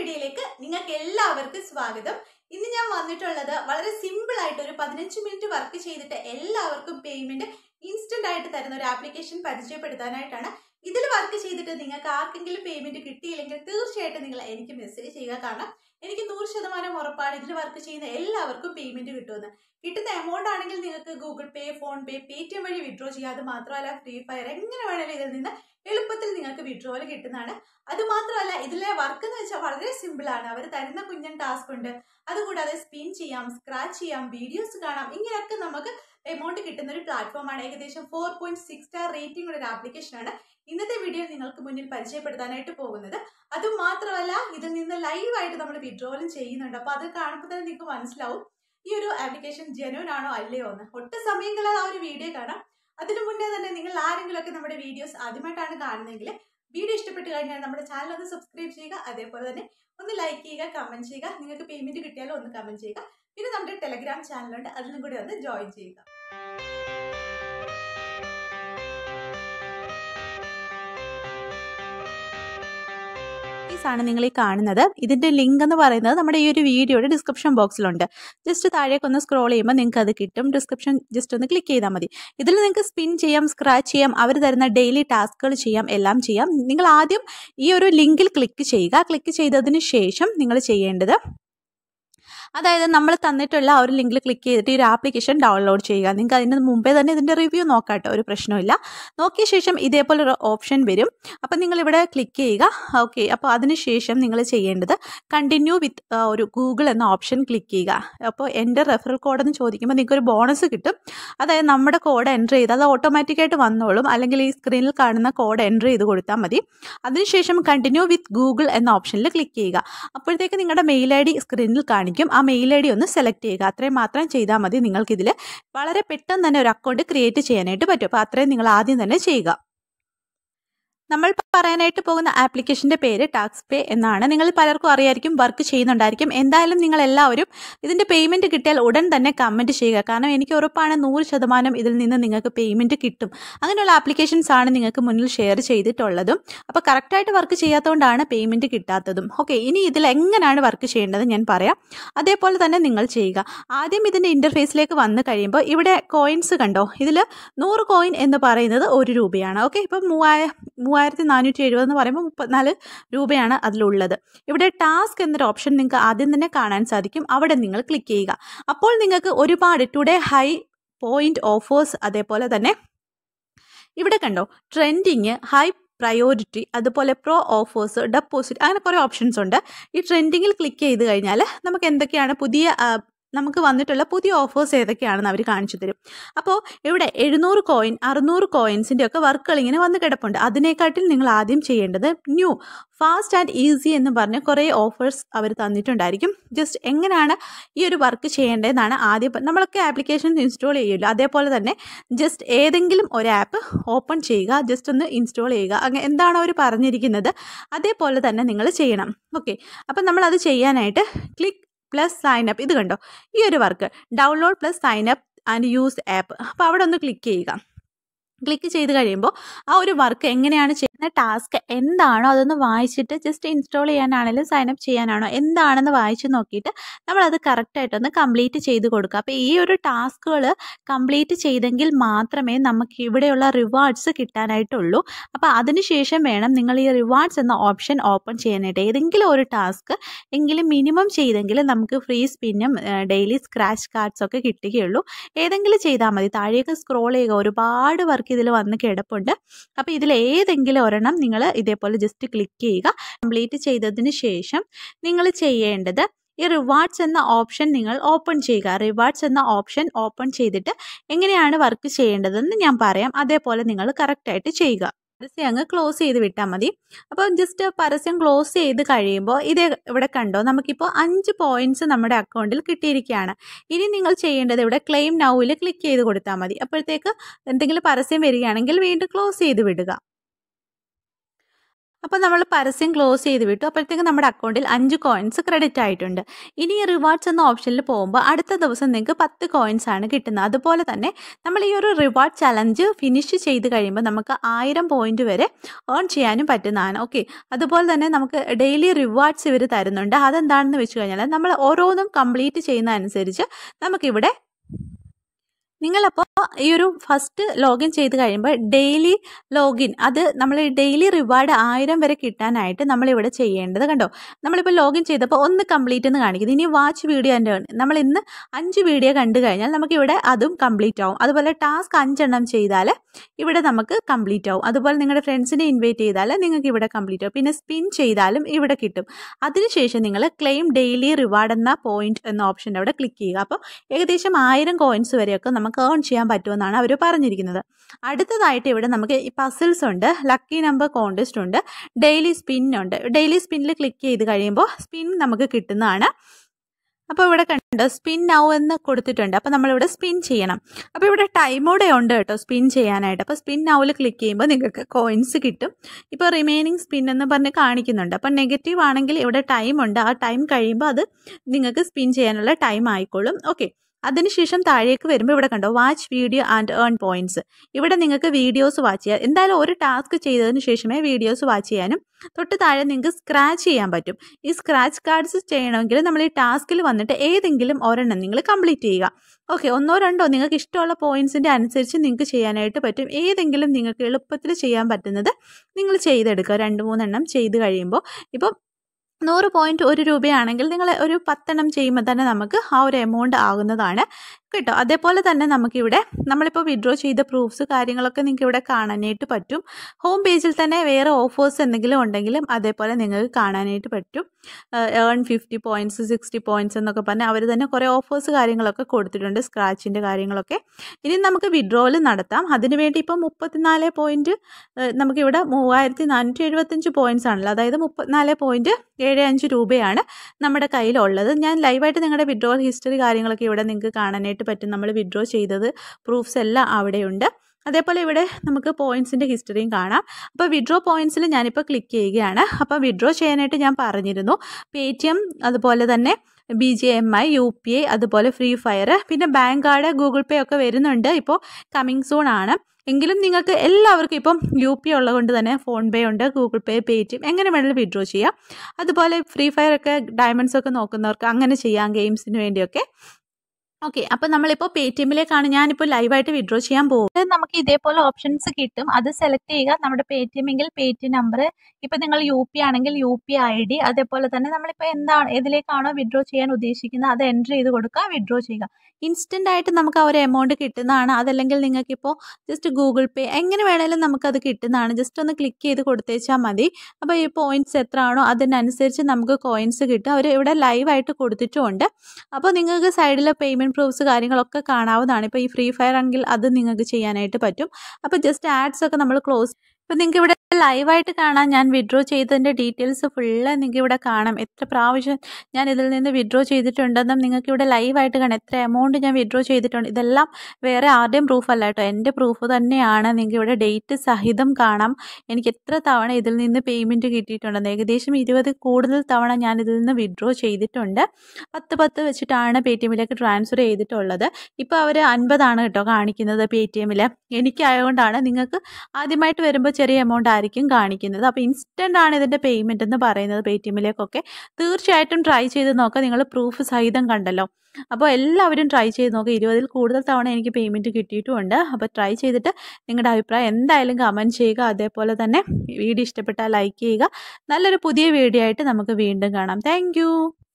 വീഡിയോയിലേക്ക് നിങ്ങൾക്ക് എല്ലാവർക്കും സ്വാഗതം ഇന്ന് ഞാൻ വന്നിട്ടുള്ളത് വളരെ സിമ്പിൾ ആയിട്ട് ഒരു പതിനഞ്ച് മിനിറ്റ് വർക്ക് ചെയ്തിട്ട് എല്ലാവർക്കും പേയ്മെന്റ് ഇൻസ്റ്റന്റ് ആയിട്ട് തരുന്ന ഒരു ആപ്ലിക്കേഷൻ പരിചയപ്പെടുത്താനായിട്ടാണ് ഇതിൽ വർക്ക് ചെയ്തിട്ട് നിങ്ങൾക്ക് ആർക്കെങ്കിലും പേയ്മെന്റ് കിട്ടിയില്ലെങ്കിൽ തീർച്ചയായിട്ടും നിങ്ങൾ എനിക്ക് മെസ്സേജ് ചെയ്യുക കാരണം എനിക്ക് നൂറ് ശതമാനം ഉറപ്പാണ് ഇതിൽ വർക്ക് ചെയ്യുന്ന എല്ലാവർക്കും പേയ്മെന്റ് കിട്ടുമെന്ന് കിട്ടുന്ന എമൗണ്ട് ആണെങ്കിൽ നിങ്ങൾക്ക് Google Pay PhonePe Paytm വഴി വിഡ്രോ ചെയ്യാം അത് മാത്രമല്ല ഫ്രീ ഫയർ എങ്ങനെ വേണമെങ്കിലും ഇതിൽ നിന്ന് എളുപ്പത്തിൽ നിങ്ങൾക്ക് വിഡ്രോവൽ കിട്ടുന്നതാണ് അത് മാത്രമല്ല ഇതിലെ വർക്ക് എന്ന് വെച്ചാൽ വളരെ സിമ്പിൾ ആണ് അവർ തരുന്ന കുഞ്ഞൻ ടാസ്ക് ഉണ്ട് അതുകൂടാതെ സ്പിൻ ചെയ്യാം സ്ക്രാച്ച് ചെയ്യാം വീഡിയോസ് കാണാം ഇങ്ങനെയൊക്കെ നമുക്ക് എമൗണ്ട് കിട്ടുന്ന ഒരു പ്ലാറ്റ്ഫോമാണ് ഏകദേശം four point six star rating ഉള്ള ഒരു ആപ്ലിക്കേഷനാണ് ഇന്നത്തെ വീഡിയോ നിങ്ങൾക്ക് മുന്നിൽ പരിചയപ്പെടുത്താനായിട്ട് പോകുന്നത് അതും മാത്രമല്ല ഇതിൽ നിന്ന് ലൈവായിട്ട് നമ്മൾ വിഡ്രോവലും ചെയ്യുന്നുണ്ട് അപ്പോൾ അത് കാണുമ്പോൾ തന്നെ നിങ്ങൾക്ക് മനസ്സിലാവും ഈ ഒരു ആപ്ലിക്കേഷൻ ജെനുവൻ ആണോ അല്ലയോ എന്ന് ഒട്ടും സമയങ്ങളിൽ ആ ഒരു വീഡിയോ കാണാം അതിനു മുന്നേ തന്നെ നിങ്ങൾ ആരെങ്കിലും ഒക്കെ നമ്മുടെ വീഡിയോസ് ആദ്യമായിട്ടാണ് കാണുന്നതെങ്കിൽ വീഡിയോ ഇഷ്ടപ്പെട്ട് കഴിഞ്ഞാൽ നമ്മുടെ ചാനൽ ഒന്ന് സബ്സ്ക്രൈബ് ചെയ്യുക അതേപോലെ തന്നെ ഒന്ന് ലൈക്ക് ചെയ്യുക കമന്റ് ചെയ്യുക നിങ്ങൾക്ക് പേയ്മെന്റ് കിട്ടിയാലും ഒന്ന് കമന്റ് ചെയ്യുക പിന്നെ നമ്മുടെ ടെലഗ്രാം ചാനലുണ്ട് അതിലും കൂടി ഒന്ന് ജോയിൻ ചെയ്യുക ആണ് നിങ്ങൾ ഈ കാണുന്നത് ഇതിന്റെ ലിങ്ക് എന്ന് പറയുന്നത് നമ്മുടെ ഈ ഒരു വീഡിയോയുടെ ഡിസ്ക്രിപ്ഷൻ ബോക്സിലുണ്ട് ജസ്റ്റ് താഴേക്ക് ഒന്ന് സ്ക്രോൾ ചെയ്യുമ്പോൾ നിങ്ങൾക്ക് അത് കിട്ടും ഡിസ്ക്രിപ്ഷൻ ജസ്റ്റ് ഒന്ന് ക്ലിക്ക് ചെയ്താൽ മതി ഇതിൽ നിങ്ങൾക്ക് സ്പിൻ ചെയ്യാം സ്ക്രാച്ച് ചെയ്യാം അവർ തരുന്ന ഡെയിലി ടാസ്കുകൾ ചെയ്യാം എല്ലാം ചെയ്യാം നിങ്ങൾ ആദ്യം ഈ ഒരു ലിങ്കിൽ ക്ലിക്ക് ചെയ്യുക ക്ലിക്ക് ചെയ്തതിന് ശേഷം നിങ്ങൾ ചെയ്യേണ്ടത് അതായത് നമ്മൾ തന്നിട്ടുള്ള ആ ഒരു ലിങ്കിൽ ക്ലിക്ക് ചെയ്തിട്ട് ഈ ഒരു ആപ്ലിക്കേഷൻ ഡൗൺലോഡ് ചെയ്യുക നിങ്ങൾക്ക് അതിന് മുമ്പേ തന്നെ ഇതിൻ്റെ റിവ്യൂ നോക്കാട്ടോ ഒരു പ്രശ്നമില്ല നോക്കിയ ശേഷം ഇതേപോലെ ഒരു ഓപ്ഷൻ വരും അപ്പോൾ നിങ്ങളിവിടെ ക്ലിക്ക് ചെയ്യുക ഓക്കെ അപ്പോൾ അതിനുശേഷം നിങ്ങൾ ചെയ്യേണ്ടത് കണ്ടിന്യൂ വിത്ത് ഒരു ഗൂഗിൾ എന്ന ഓപ്ഷൻ ക്ലിക്ക് ചെയ്യുക അപ്പോൾ എൻ്റെ റെഫറൽ കോഡെന്ന് ചോദിക്കുമ്പോൾ നിങ്ങൾക്ക് ഒരു ബോണസ് കിട്ടും അതായത് നമ്മുടെ കോഡ് എൻ്റർ ചെയ്ത് അത് ഓട്ടോമാറ്റിക്കായിട്ട് വന്നോളും അല്ലെങ്കിൽ ഈ സ്ക്രീനിൽ കാണുന്ന കോഡ് എൻ്റർ ചെയ്ത് കൊടുത്താൽ മതി അതിനുശേഷം കണ്ടിന്യൂ വിത്ത് ഗൂഗിൾ എന്ന ഓപ്ഷനിൽ ക്ലിക്ക് ചെയ്യുക അപ്പോഴത്തേക്ക് നിങ്ങളുടെ മെയിൽ ഐ ഡി സ്ക്രീനിൽ കാണിക്കും ആ മെയിൽ ഐ ഡി ഒന്ന് സെലക്ട് ചെയ്യുക അത്രയും മാത്രം ചെയ്താൽ മതി നിങ്ങൾക്കിതിൽ വളരെ പെട്ടെന്ന് തന്നെ ഒരു അക്കൗണ്ട് ക്രിയേറ്റ് ചെയ്യാനായിട്ട് പറ്റും അപ്പോൾ അത്രയും നിങ്ങൾ ആദ്യം തന്നെ ചെയ്യുക നമ്മൾ പറയാനായിട്ട് പോകുന്ന ആപ്ലിക്കേഷൻ്റെ പേര് ടാക്സ് പേ എന്നാണ് നിങ്ങൾ പലർക്കും അറിയായിരിക്കും വർക്ക് ചെയ്യുന്നുണ്ടായിരിക്കും എന്തായാലും നിങ്ങൾ എല്ലാവരും ഇതിൻ്റെ പേയ്മെൻറ്റ് കിട്ടിയാൽ ഉടൻ തന്നെ കമൻറ്റ് ചെയ്യുക കാരണം എനിക്ക് ഉറപ്പാണ് നൂറ് ശതമാനം ഇതിൽ നിന്ന് നിങ്ങൾക്ക് പേയ്മെൻറ്റ് കിട്ടും അങ്ങനെയുള്ള ആപ്ലിക്കേഷൻസ് ആണ് നിങ്ങൾക്ക് മുന്നിൽ ഷെയർ ചെയ്തിട്ടുള്ളതും അപ്പോൾ കറക്റ്റായിട്ട് വർക്ക് ചെയ്യാത്തതുകൊണ്ടാണ് പേയ്മെൻറ്റ് കിട്ടാത്തതും ഓക്കെ ഇനി ഇതിൽ എങ്ങനെയാണ് വർക്ക് ചെയ്യേണ്ടത് ഞാൻ പറയാം അതേപോലെ തന്നെ നിങ്ങൾ ചെയ്യുക ആദ്യം ഇതിൻ്റെ ഇൻ്റർഫേസിലേക്ക് വന്നു കഴിയുമ്പോൾ ഇവിടെ കോയിൻസ് കണ്ടോ ഇതിൽ നൂറ് കോയിൻ എന്ന് പറയുന്നത് ഒരു രൂപയാണ് ഓക്കെ ഇപ്പം മൂവായ മൂവായിരത്തി നാനൂറ്റി എഴുപത് എന്ന് പറയുമ്പോൾ മുപ്പത്തിനാല് രൂപയാണ് അതിലുള്ളത് ഇവിടെ ടാസ്ക് എന്നൊരു ഓപ്ഷൻ നിങ്ങൾക്ക് ആദ്യം തന്നെ കാണാൻ സാധിക്കും അവിടെ നിങ്ങൾ ക്ലിക്ക് ചെയ്യുക അപ്പോൾ നിങ്ങൾക്ക് ഒരുപാട് ടുഡേ ഹൈ പോയിന്റ് ഓഫേഴ്സ് അതേപോലെ തന്നെ ഇവിടെ കണ്ടോ ട്രെൻഡിങ് ഹൈ പ്രയോറിറ്റി അതുപോലെ പ്രോ ഓഫേഴ്സ് ഡെപ്പോസിറ്റ് അങ്ങനെ കുറേ ഓപ്ഷൻസ് ഉണ്ട് ഈ ട്രെൻഡിങ്ങിൽ ക്ലിക്ക് ചെയ്ത് കഴിഞ്ഞാൽ നമുക്ക് എന്തൊക്കെയാണ് പുതിയ നമുക്ക് വന്നിട്ടുള്ള പുതിയ ഓഫേഴ്സ് ഏതൊക്കെയാണെന്ന് അവർ കാണിച്ചു തരും അപ്പോൾ ഇവിടെ എഴുന്നൂറ് കോയിൻ അറുന്നൂറ് കോയിൻസിൻ്റെ ഒക്കെ വർക്കുകൾ ഇങ്ങനെ വന്ന് കിടപ്പുണ്ട് അതിനെക്കാട്ടിൽ നിങ്ങൾ ആദ്യം ചെയ്യേണ്ടത് ന്യൂ ഫാസ്റ്റ് ആൻഡ് ഈസി എന്ന് പറഞ്ഞ് കുറേ ഓഫേഴ്സ് അവർ തന്നിട്ടുണ്ടായിരിക്കും ജസ്റ്റ് എങ്ങനെയാണ് ഈ ഒരു വർക്ക് ചെയ്യേണ്ടതെന്നാണ് ആദ്യം നമ്മളൊക്കെ ആപ്ലിക്കേഷൻ ഇൻസ്റ്റാൾ ചെയ്യുമല്ലോ അതേപോലെ തന്നെ ജസ്റ്റ് ഏതെങ്കിലും ഒരു ആപ്പ് ഓപ്പൺ ചെയ്യുക ജസ്റ്റ് ഒന്ന് ഇൻസ്റ്റാൾ ചെയ്യുക അങ്ങനെ എന്താണോ അവർ പറഞ്ഞിരിക്കുന്നത് അതേപോലെ തന്നെ നിങ്ങൾ ചെയ്യണം ഓക്കെ അപ്പം നമ്മളത് ചെയ്യാനായിട്ട് ക്ലിക്ക് പ്ലസ് സൈൻ അപ്പ് ഇത് കണ്ടോ ഈ ഒരു work download plus sign up and use app അപ്പോൾ അവിടെ ഒന്ന് ക്ലിക്ക് ചെയ്യുക ക്ലിക്ക് ചെയ്ത് കഴിയുമ്പോൾ ആ ഒരു വർക്ക് എങ്ങനെയാണ് ചെയ്യുന്ന ടാസ്ക് എന്താണോ അതൊന്ന് വായിച്ചിട്ട് ജസ്റ്റ് ഇൻസ്റ്റാൾ ചെയ്യാനാണെങ്കിലും സൈൻ അപ്പ് ചെയ്യാനാണോ എന്താണെന്ന് വായിച്ച് നോക്കിയിട്ട് നമ്മളത് കറക്റ്റായിട്ടൊന്ന് കംപ്ലീറ്റ് ചെയ്ത് കൊടുക്കുക അപ്പോൾ ഈ ഒരു ടാസ്കുകൾ കംപ്ലീറ്റ് ചെയ്തെങ്കിൽ മാത്രമേ നമുക്ക് ഇവിടെയുള്ള റിവാർഡ്സ് കിട്ടാനായിട്ടുള്ളൂ അപ്പോൾ അതിനുശേഷം വേണം നിങ്ങൾ ഈ റിവാർഡ്സ് എന്ന ഓപ്ഷൻ ഓപ്പൺ ചെയ്യാനായിട്ട് ഏതെങ്കിലും ഒരു ടാസ്ക് എങ്കിലും മിനിമം ചെയ്തെങ്കിൽ നമുക്ക് ഫ്രീ സ്പിന്നും ഡെയിലി സ്ക്രാച്ച് കാർഡ്സ് ഒക്കെ കിട്ടുകയുള്ളൂ ഏതെങ്കിലും ചെയ്താൽ മതി താഴേക്ക് സ്ക്രോൾ ചെയ്യുക ഒരുപാട് വർക്ക് ഇതിൽ വന്ന് കിടപ്പുണ്ട് അപ്പോൾ ഇതിൽ ഏതെങ്കിലും ഒരെണ്ണം നിങ്ങൾ ഇതേപോലെ ജസ്റ്റ് ക്ലിക്ക് ചെയ്യുക കംപ്ലീറ്റ് ചെയ്തതിന് ശേഷം നിങ്ങൾ ചെയ്യേണ്ടത് ഈ റിവാർഡ്സ് എന്ന ഓപ്ഷൻ നിങ്ങൾ ഓപ്പൺ ചെയ്യുക റിവാർഡ്സ് എന്ന ഓപ്ഷൻ ഓപ്പൺ ചെയ്തിട്ട് എങ്ങനെയാണ് വർക്ക് ചെയ്യേണ്ടതെന്ന് ഞാൻ പറയാം അതേപോലെ നിങ്ങൾ കറക്റ്റായിട്ട് ചെയ്യുക പരസ്യം അങ്ങ് ക്ലോസ് ചെയ്ത് വിട്ടാൽ മതി അപ്പോൾ ജസ്റ്റ് പരസ്യം ക്ലോസ് ചെയ്ത് കഴിയുമ്പോൾ ഇത് ഇവിടെ കണ്ടോ നമുക്കിപ്പോൾ അഞ്ച് പോയിന്റ്സ് നമ്മുടെ അക്കൗണ്ടിൽ കിട്ടിയിരിക്കുകയാണ് ഇനി നിങ്ങൾ ചെയ്യേണ്ടത് ഇവിടെ ക്ലെയിം നൗവിൽ ക്ലിക്ക് ചെയ്ത് കൊടുത്താൽ മതി അപ്പോഴത്തേക്ക് എന്തെങ്കിലും പരസ്യം വരികയാണെങ്കിൽ വീണ്ടും ക്ലോസ് ചെയ്ത് വിടുക അപ്പോൾ നമ്മൾ പരസ്യം ക്ലോസ് ചെയ്ത് വിട്ടു അപ്പോഴത്തേക്ക് നമ്മുടെ അക്കൗണ്ടിൽ അഞ്ച് കോയിൻസ് ക്രെഡിറ്റ് ആയിട്ടുണ്ട് ഇനി ഈ റിവാർഡ്സ് എന്ന ഓപ്ഷനിൽ പോകുമ്പോൾ അടുത്ത ദിവസം നിങ്ങൾക്ക് പത്ത് കോയിൻസ് ആണ് കിട്ടുന്നത് അതുപോലെ തന്നെ നമ്മൾ ഈ ഒരു റിവാർഡ് ചലഞ്ച് ഫിനിഷ് ചെയ്ത് കഴിയുമ്പോൾ നമുക്ക് ആയിരം പോയിന്റ് വരെ ഏൺ ചെയ്യാനും പറ്റുന്നതാണ് ഓക്കെ അതുപോലെ തന്നെ നമുക്ക് ഡെയിലി റിവാർഡ്സ് ഇവർ തരുന്നുണ്ട് അതെന്താണെന്ന് വെച്ച് കഴിഞ്ഞാൽ നമ്മൾ ഓരോന്നും കംപ്ലീറ്റ് ചെയ്യുന്നതനുസരിച്ച് നമുക്കിവിടെ നിങ്ങളപ്പോൾ ഈ ഒരു ഫസ്റ്റ് ലോഗിൻ ചെയ്ത് കഴിയുമ്പോൾ ഡെയിലി ലോഗിൻ അത് നമ്മൾ ഡെയിലി റിവാർഡ് ആയിരം വരെ കിട്ടാനായിട്ട് നമ്മളിവിടെ ചെയ്യേണ്ടത് കണ്ടോ നമ്മളിപ്പോൾ ലോഗിൻ ചെയ്തപ്പോൾ ഒന്ന് കംപ്ലീറ്റ് എന്ന് കാണിക്കുന്നത് ഇനി വാച്ച് വീഡിയോ എൻ്റെ നമ്മൾ ഇന്ന് അഞ്ച് വീഡിയോ കണ്ടു കഴിഞ്ഞാൽ നമുക്കിവിടെ അതും കംപ്ലീറ്റ് ആവും അതുപോലെ ടാസ്ക് അഞ്ചെണ്ണം ചെയ്താൽ ഇവിടെ നമുക്ക് കംപ്ലീറ്റ് ആവും അതുപോലെ നിങ്ങളുടെ ഫ്രണ്ട്സിനെ ഇൻവൈറ്റ് ചെയ്താൽ നിങ്ങൾക്ക് ഇവിടെ കംപ്ലീറ്റ് ആവും പിന്നെ സ്പിൻ ചെയ്താലും ഇവിടെ കിട്ടും അതിനുശേഷം നിങ്ങൾ ക്ലെയിം ഡെയിലി റിവാർഡ് എന്ന പോയിന്റ് എന്ന ഓപ്ഷൻ്റെ അവിടെ ക്ലിക്ക് ചെയ്യുക അപ്പോൾ ഏകദേശം ആയിരം കോയിൻസ് വരെയൊക്കെ നമുക്ക് ഏൺ ചെയ്യാൻ പറ്റുമെന്നാണ് അവർ പറഞ്ഞിരിക്കുന്നത് അടുത്തതായിട്ട് ഇവിടെ നമുക്ക് ഈ പസിൽസ് ഉണ്ട് ലക്കി നമ്പർ കോൺടെസ്റ്റ് ഉണ്ട് ഡെയിലി സ്പിൻ ഉണ്ട് ഡെയിലി സ്പിന്നിൽ ക്ലിക്ക് ചെയ്ത് കഴിയുമ്പോൾ സ്പിൻ നമുക്ക് കിട്ടുന്നതാണ് അപ്പോൾ ഇവിടെ കണ്ടോ സ്പിൻ നൗ എന്ന് കൊടുത്തിട്ടുണ്ട് അപ്പോൾ നമ്മളിവിടെ സ്പിൻ ചെയ്യണം അപ്പോൾ ഇവിടെ ടൈമോടെ ഉണ്ട് കേട്ടോ സ്പിൻ ചെയ്യാനായിട്ട് അപ്പോൾ സ്പിൻ നൗവിൽ ക്ലിക്ക് ചെയ്യുമ്പോൾ നിങ്ങൾക്ക് കോയിൻസ് കിട്ടും ഇപ്പോൾ റിമൈനിങ് സ്പിൻ എന്ന് പറഞ്ഞ് കാണിക്കുന്നുണ്ട് അപ്പോൾ നെഗറ്റീവ് ആണെങ്കിൽ ഇവിടെ ടൈം ഉണ്ട് ആ ടൈം കഴിയുമ്പോൾ അത് നിങ്ങൾക്ക് സ്പിൻ ചെയ്യാനുള്ള ടൈം ആയിക്കോളും ഓക്കെ അതിനുശേഷം താഴേക്ക് വരുമ്പോൾ ഇവിടെ കണ്ടോ watch video and earn points ഇവിടെ നിങ്ങൾക്ക് വീഡിയോസ് വാച്ച് ചെയ്യാം എന്തായാലും ഒരു ടാസ്ക് ചെയ്തതിന് ശേഷമേ വീഡിയോസ് വാച്ച് ചെയ്യാനും തൊട്ട് താഴെ നിങ്ങൾക്ക് സ്ക്രാച്ച് ചെയ്യാൻ പറ്റും ഈ സ്ക്രാച്ച് കാർഡ്സ് ചെയ്യണമെങ്കിൽ നമ്മൾ ഈ ടാസ്കിൽ വന്നിട്ട് ഏതെങ്കിലും ഒരെണ്ണം നിങ്ങൾ കംപ്ലീറ്റ് ചെയ്യുക ഓക്കെ ഒന്നോ രണ്ടോ നിങ്ങൾക്ക് ഇഷ്ടമുള്ള പോയിന്റ്സിൻ്റെ അനുസരിച്ച് നിങ്ങൾക്ക് ചെയ്യാനായിട്ട് പറ്റും ഏതെങ്കിലും നിങ്ങൾക്ക് എളുപ്പത്തിൽ ചെയ്യാൻ പറ്റുന്നത് നിങ്ങൾ ചെയ്തെടുക്കുക രണ്ട് മൂന്നെണ്ണം ചെയ്ത് കഴിയുമ്പോൾ ഇപ്പം നൂറ് പോയിൻറ്റ് ഒരു രൂപയാണെങ്കിൽ നിങ്ങൾ ഒരു പത്തെണ്ണം ചെയ്യുമ്പോൾ തന്നെ നമുക്ക് ആ ഒരു എമൗണ്ട് ആകുന്നതാണ് കേട്ടോ അതേപോലെ തന്നെ നമുക്കിവിടെ നമ്മളിപ്പോൾ വിഡ്രോ ചെയ്ത പ്രൂഫ്സ് കാര്യങ്ങളൊക്കെ നിങ്ങൾക്ക് ഇവിടെ കാണാനായിട്ട് പറ്റും ഹോം പേജിൽ തന്നെ വേറെ ഓഫേഴ്സ് എന്തെങ്കിലും ഉണ്ടെങ്കിലും അതേപോലെ നിങ്ങൾക്ക് കാണാനായിട്ട് പറ്റും earn fifty points sixty points എന്നൊക്കെ പറഞ്ഞാൽ അവർ തന്നെ കുറേ ഓഫേഴ്സ് കാര്യങ്ങളൊക്കെ കൊടുത്തിട്ടുണ്ട് സ്ക്രാച്ചിൻ്റെ കാര്യങ്ങളൊക്കെ ഇനി നമുക്ക് വിഡ്രോവൽ നടത്താം അതിനുവേണ്ടി ഇപ്പോൾ മുപ്പത്തിനാല് പോയിൻറ്റ് നമുക്കിവിടെ മൂവായിരത്തി നാനൂറ്റി എഴുപത്തഞ്ച് പോയിൻറ്റ്സ് ആണല്ലോ അതായത് മുപ്പത്തിനാല് പോയിൻറ്റ് ഏഴ് അഞ്ച് രൂപയാണ് നമ്മുടെ കയ്യിലുള്ളത് ഞാൻ ലൈവായിട്ട് നിങ്ങളുടെ വിഡ്രോവൽ ഹിസ്റ്ററി കാര്യങ്ങളൊക്കെ ഇവിടെ നിങ്ങൾക്ക് കാണാനായിട്ട് പറ്റും നമ്മൾ വിഡ്രോ ചെയ്തത് പ്രൂഫ്സ് എല്ലാം അവിടെയുണ്ട് അതേപോലെ ഇവിടെ നമുക്ക് പോയിൻറ്റ്സിൻ്റെ ഹിസ്റ്ററിയും കാണാം അപ്പോൾ വിഡ്രോ പോയിൻറ്റ്സിൽ ഞാനിപ്പോൾ ക്ലിക്ക് ചെയ്യുകയാണ് അപ്പോൾ വിഡ്രോ ചെയ്യാനായിട്ട് ഞാൻ പറഞ്ഞിരുന്നു പേ ടി എം അതുപോലെ തന്നെ B J M I U P I അതുപോലെ ഫ്രീ ഫയർ പിന്നെ ബാങ്ക് കാർഡ് ഗൂഗിൾ പേ ഒക്കെ വരുന്നുണ്ട് ഇപ്പോൾ കമ്മിങ് സൂൺ ആണ് എങ്കിലും നിങ്ങൾക്ക് എല്ലാവർക്കും ഇപ്പം യു പി ഉള്ളതുകൊണ്ട് തന്നെ ഫോൺ പേ ഉണ്ട് Google Pay Paytm എങ്ങനെ വേണമെങ്കിലും വിഡ്രോ ചെയ്യാം അതുപോലെ ഫ്രീ ഫയർ ഒക്കെ ഡയമണ്ട്സ് ഒക്കെ നോക്കുന്നവർക്ക് അങ്ങനെ ചെയ്യാം ഗെയിംസിന് വേണ്ടിയൊക്കെ ഓക്കെ അപ്പോൾ നമ്മളിപ്പോൾ പേ ടി എമ്മിലേക്കാണ് ഞാനിപ്പോൾ ലൈവായിട്ട് വിഡ്രോ ചെയ്യാൻ പോകുന്നത് നമുക്ക് ഇതേപോലെ ഓപ്ഷൻസ് കിട്ടും അത് സെലക്ട് ചെയ്യുക നമ്മുടെ പേ ടി എമ്മെങ്കിൽ പേ ടി നമ്പർ ഇപ്പം നിങ്ങൾ യു പി ആണെങ്കിൽ യു പി ഐ ഡി അതേപോലെ തന്നെ നമ്മളിപ്പോൾ എന്താണ് ഏതിലേക്കാണോ വിഡ്രോ ചെയ്യാൻ ഉദ്ദേശിക്കുന്നത് അത് എൻ്റർ ചെയ്ത് കൊടുക്കുക വിഡ്രോ ചെയ്യുക ഇൻസ്റ്റൻ്റ് ആയിട്ട് നമുക്ക് ആ ഒരു എമൗണ്ട് കിട്ടുന്നതാണ് അതല്ലെങ്കിൽ നിങ്ങൾക്കിപ്പോൾ ജസ്റ്റ് ഗൂഗിൾ പേ എങ്ങനെ വേണമെങ്കിലും നമുക്കത് കിട്ടുന്നതാണ് ജസ്റ്റ് ഒന്ന് ക്ലിക്ക് ചെയ്ത് കൊടുത്തേച്ചാൽ മതി അപ്പോൾ ഈ പോയിൻറ്റ്സ് എത്ര ആണോ അതിനനുസരിച്ച് നമുക്ക് കോയിൻസ് കിട്ടും അവർ ഇവിടെ ലൈവായിട്ട് കൊടുത്തിട്ടുമുണ്ട് അപ്പോൾ നിങ്ങൾക്ക് സൈഡിൽ പേയ്മെൻറ്റ് പ്രൂഫ്സ് കാര്യങ്ങളൊക്കെ കാണാവുന്നതാണ് ഇപ്പോൾ ഈ ഫ്രീ ഫയർ ആണെങ്കിൽ അത് നിങ്ങൾക്ക് ചെയ്യാനായിട്ട് പറ്റും അപ്പോൾ ജസ്റ്റ് ആഡ്സ് ഒക്കെ നമ്മൾ ക്ലോസ് ഇപ്പോൾ നിങ്ങൾക്ക് ഇവിടെ ലൈവായിട്ട് കാണാൻ ഞാൻ വിഡ്രോ ചെയ്തതിൻ്റെ ഡീറ്റെയിൽസ് ഫുള്ള് നിങ്ങൾക്ക് ഇവിടെ കാണാം എത്ര പ്രാവശ്യം ഞാൻ ഇതിൽ നിന്ന് വിഡ്രോ ചെയ്തിട്ടുണ്ടെന്നും നിങ്ങൾക്ക് ഇവിടെ ലൈവായിട്ട് കാണാം എത്ര എമൗണ്ട് ഞാൻ വിഡ്രോ ചെയ്തിട്ടുണ്ട് ഇതെല്ലാം വേറെ ആരുടെയും പ്രൂഫ് അല്ല കേട്ടോ എൻ്റെ പ്രൂഫ് തന്നെയാണ് നിങ്ങൾക്ക് ഇവിടെ ഡേറ്റ് സഹിതം കാണാം എനിക്ക് എത്ര തവണ ഇതിൽ നിന്ന് പേയ്മെൻറ്റ് കിട്ടിയിട്ടുണ്ടെന്ന് ഏകദേശം ഇരുപത് കൂടുതൽ തവണ ഞാൻ ഇതിൽ നിന്ന് വിഡ്രോ ചെയ്തിട്ടുണ്ട് പത്ത് പത്ത് വെച്ചിട്ടാണ് പേ ടി എമ്മിലേക്ക് ട്രാൻസ്ഫർ ചെയ്തിട്ടുള്ളത് ഇപ്പോൾ അവർ അൻപതാണ് കേട്ടോ കാണിക്കുന്നത് പേ ടി എമ്മിൽ എനിക്കായതുകൊണ്ടാണ് നിങ്ങൾക്ക് ആദ്യമായിട്ട് വരുമ്പോൾ ചെറിയ എമൗണ്ട് ആയിരിക്കും കാണിക്കുന്നത് അപ്പോൾ ഇൻസ്റ്റൻ്റ് ആണ് ഇതിൻ്റെ പേയ്മെൻറ്റ് എന്ന് പറയുന്നത് പേ ടി എമ്മിലേക്കൊക്കെ തീർച്ചയായിട്ടും ട്രൈ ചെയ്ത് നോക്കുക നിങ്ങൾ പ്രൂഫ് സഹിതം കണ്ടല്ലോ അപ്പോൾ എല്ലാവരും ട്രൈ ചെയ്ത് നോക്കുക ഇരുപതിൽ കൂടുതൽ തവണ എനിക്ക് പേയ്മെൻറ്റ് കിട്ടിയിട്ടുമുണ്ട് അപ്പോൾ ട്രൈ ചെയ്തിട്ട് നിങ്ങളുടെ അഭിപ്രായം എന്തായാലും കമൻറ്റ് ചെയ്യുക അതേപോലെ തന്നെ വീഡിയോ ഇഷ്ടപ്പെട്ടാൽ ലൈക്ക് ചെയ്യുക നല്ലൊരു പുതിയ വീഡിയോ ആയിട്ട് നമുക്ക് വീണ്ടും കാണാം താങ്ക്